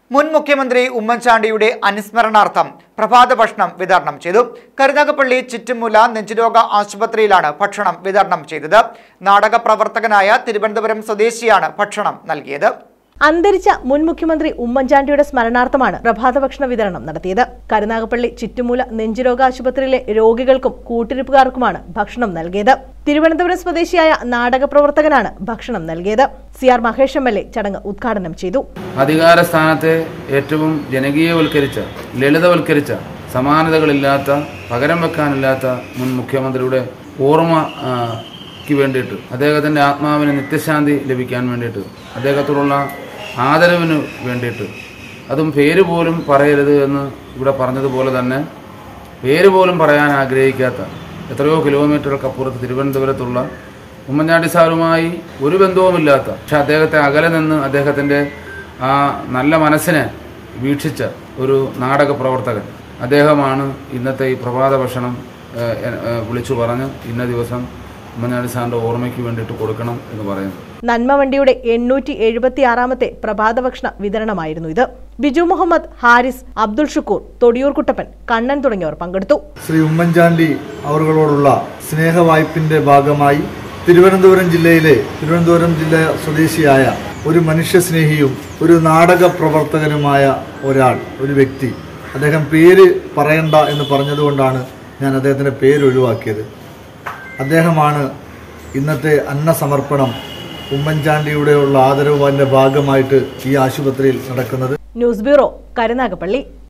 മുൻ മുഖ്യമന്ത്രി ഉമ്മൻചാണ്ടിയുടെ അനുസ്മരണാർത്ഥം പ്രഭാത ഭക്ഷണം വിതരണം ചെയ്തു കരുനാഗപ്പള്ളി ചിറ്റുമുല നെഞ്ചുരോഗ ആശുപത്രിയിലാണ് ഭക്ഷണം വിതരണം ചെയ്തത് നാടക പ്രവർത്തകനായ തിരുവനന്തപുരം സ്വദേശിയാണ് ഭക്ഷണം നൽകിയത് അന്തരിച്ച മുൻ മുഖ്യമന്ത്രി ഉമ്മൻചാണ്ടിയുടെ സ്മരണാർത്ഥമാണ് പ്രഭാത ഭക്ഷണ വിതരണം നടത്തിയത് കരുനാഗപ്പള്ളി ചിറ്റുമൂല നെഞ്ചുരോഗ ആശുപത്രിയിലെ രോഗികൾക്കും കൂട്ടിരിപ്പുകാർക്കുമാണ് ഭക്ഷണം നൽകിയത് തിരുവനന്തപുരം സ്വദേശിയായ നാടക പ്രവർത്തകനാണ് ഭക്ഷണം നൽകിയത് C R Mahesh M L A ചടങ്ങ് ഉദ്ഘാടനം ചെയ്തു അധികാര സ്ഥാനത്തെ ഏറ്റവും ജനകീയവൽക്കരിച്ച ലളിതവൽക്കരിച്ച സമാനതകളില്ലാത്ത പകരം വെക്കാനില്ലാത്ത മുൻ മുഖ്യമന്ത്രിയുടെ ഓർമ്മയ്ക്ക് വേണ്ടിയിട്ട് അദ്ദേഹത്തിൻ്റെ ആത്മാവിന് നിത്യശാന്തി ലഭിക്കാൻ വേണ്ടിയിട്ട് അദ്ദേഹത്തോടുള്ള ആദരവിന് വേണ്ടിയിട്ട് അതും പേര് പോലും പറയരുത് എന്ന് ഇവിടെ പറഞ്ഞതുപോലെ തന്നെ പേര് പോലും പറയാൻ ആഗ്രഹിക്കാത്ത എത്രയോ കിലോമീറ്ററുകൾക്കപ്പുറത്ത് തിരുവനന്തപുരത്തുള്ള ഉമ്മൻചാണ്ടി സാറുമായി ഒരു ബന്ധവുമില്ലാത്ത പക്ഷെ അദ്ദേഹത്തെ അകലെ നിന്ന് അദ്ദേഹത്തിൻ്റെ ആ നല്ല മനസ്സിനെ വീക്ഷിച്ച ഒരു നാടക പ്രവർത്തകൻ അദ്ദേഹമാണ് ഇന്നത്തെ ഈ പ്രഭാത ഭക്ഷണം ഏഹ്, ഏഹ്, വിളിച്ചു പറഞ്ഞ് ഇന്ന ദിവസം ഉമ്മൻചാണ്ടി സാറിൻ്റെ ഓർമ്മയ്ക്ക് വേണ്ടിയിട്ട് കൊടുക്കണം എന്ന് പറയുന്നത് നന്മ വണ്ടിയുടെ എണ്ണൂറ്റി എഴുപത്തി ആറാമത്തെ പ്രഭാത ഭക്ഷണ വിതരണമായിരുന്നു ഇത് ബിജു മുഹമ്മദ് ഹാരിസ് അബ്ദുൾ ഷുക്കൂർ തൊടിയൂർ കുട്ടപ്പൻ കണ്ണൻ തുടങ്ങിയവർ പങ്കെടുത്തു ശ്രീ ഉമ്മൻചാണ്ടി അവர்களോടുള്ള സ്നേഹവായ്പിന്റെ ഭാഗമായി തിരുവനന്തപുരം ജില്ലയിലെ തിരുവനന്തപുരം ജില്ല സ്വദേശിയായ ഒരു മനുഷ്യസ്നേഹിയും ഒരു നാടക പ്രവർത്തകനുമായ ഒരാൾ ഒരു വ്യക്തി അദ്ദേഹം പേര് പറയണ്ട എന്ന് പറഞ്ഞതുകൊണ്ടാണ് ഞാൻ അദ്ദേഹത്തിൻ്റെ പേര് ഒഴിവാക്കിയത് അദ്ദേഹമാണ് ഇന്നത്തെ അന്നസമർപ്പണം ഉമ്മൻചാണ്ടിയുടെയുള്ള ആദരവിൻ്റെ ഭാഗമായിട്ട് ഈ ആശുപത്രിയിൽ നടക്കുന്നത് ന്യൂസ് ബ്യൂറോ കരുനാഗപ്പള്ളി